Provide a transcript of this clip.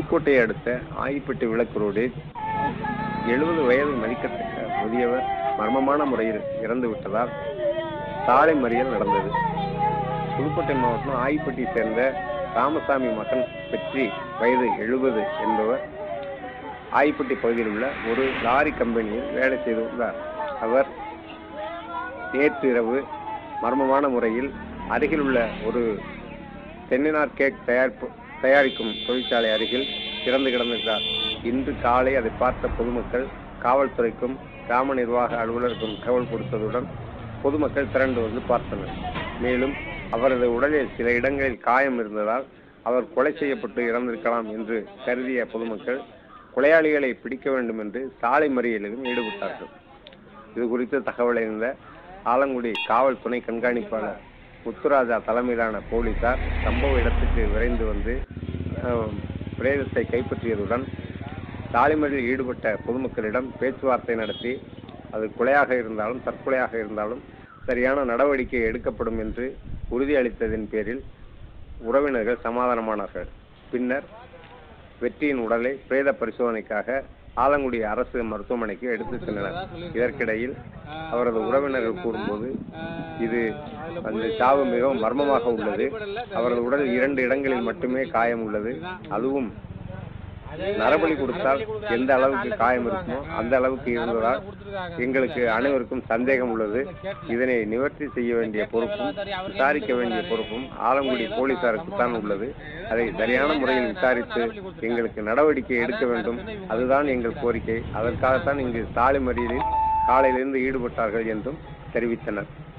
புதுக்கோட்டையை அடுத்த ஆயிப்பட்டி விளக்கு ரோடில் எழுபது வயது மதிக்கத்தக்க முதியவர் மர்மமான முறையில் இறந்து விட்டதால் சாலை மறியல் நடந்தது புதுக்கோட்டை மாவட்டம் ஆயிப்பட்டி சேர்ந்த ராமசாமி மகன் வெற்றி வயது எழுபது என்பவர் ஆயிப்பட்டி பகுதியில் உள்ள ஒரு லாரி கம்பெனியில் வேலை செய்து வந்தார் அவர் நேற்று இரவு மர்மமான முறையில் அருகில் உள்ள ஒரு தென்னினார் கேக் தயாரிப்பு தயாரிக்கும் தொழிற்சாலை அருகில் இறந்து கிடந்திருந்தார் இன்று காலை அதை பார்த்த பொதுமக்கள் காவல்துறைக்கும் கிராம நிர்வாக அலுவலருக்கும் தகவல் கொடுத்ததுடன் பொதுமக்கள் திரண்டு வந்து பார்த்தனர் மேலும் அவரது உடலில் சில இடங்களில் காயம் இருந்ததால் அவர் கொலை செய்யப்பட்டு இறந்திருக்கலாம் என்று கருதிய பொதுமக்கள் கொலையாளிகளை பிடிக்க வேண்டும் என்று சாலை மறியலிலும் ஈடுபட்டார்கள் இது குறித்து தகவல் அறிந்த ஆலங்குடி காவல் துணை கண்காணிப்பாளர் முத்துராஜா தலைமையிலான போலீசார் சம்பவ இடத்துக்கு விரைந்து வந்து அஹ், பிரேதத்தை கைப்பற்றியதுடன் தாலிமறியில் ஈடுபட்ட பொதுமக்களிடம் பேச்சுவார்த்தை நடத்தி அது கொலையாக இருந்தாலும் தற்கொலையாக இருந்தாலும் சரியான நடவடிக்கை எடுக்கப்படும் என்று உறுதியளித்ததின் பேரில் உறவினர்கள் சமாதானமானார்கள் பின்னர் வெற்றியின் உடலை பிரேத பரிசோதனைக்காக ஆலங்குடி அரசு மருத்துவமனைக்கு எடுத்துச் சென்றனர் இதற்கிடையில் அவரது உறவினர்கள் கூறும்போது இது அந்த சாவு மிகவும் மர்மமாக உள்ளது அவரது உடலில் இரண்டு இடங்களில் மட்டுமே காயம் உள்ளது அதுவும் நரபலி கொடுத்தால் எந்த அளவுக்கு காயம் இருக்குமோ அந்த அளவுக்கு இருந்ததால் எங்களுக்கு அனைவருக்கும் சந்தேகம் உள்ளது இதனை நிவர்த்தி செய்ய வேண்டிய பொறுப்பும் விசாரிக்க வேண்டிய பொறுப்பும் ஆலங்குடி போலீசாருக்கு தான் உள்ளது அதை சரியான முறையில் விசாரித்து எங்களுக்கு நடவடிக்கை எடுக்க வேண்டும் அதுதான் எங்கள் கோரிக்கை அதற்காகத்தான் இங்கு சாலை மறியலில் காலையிலிருந்து ஈடுபட்டார்கள் என்றும் தெரிவித்தனர்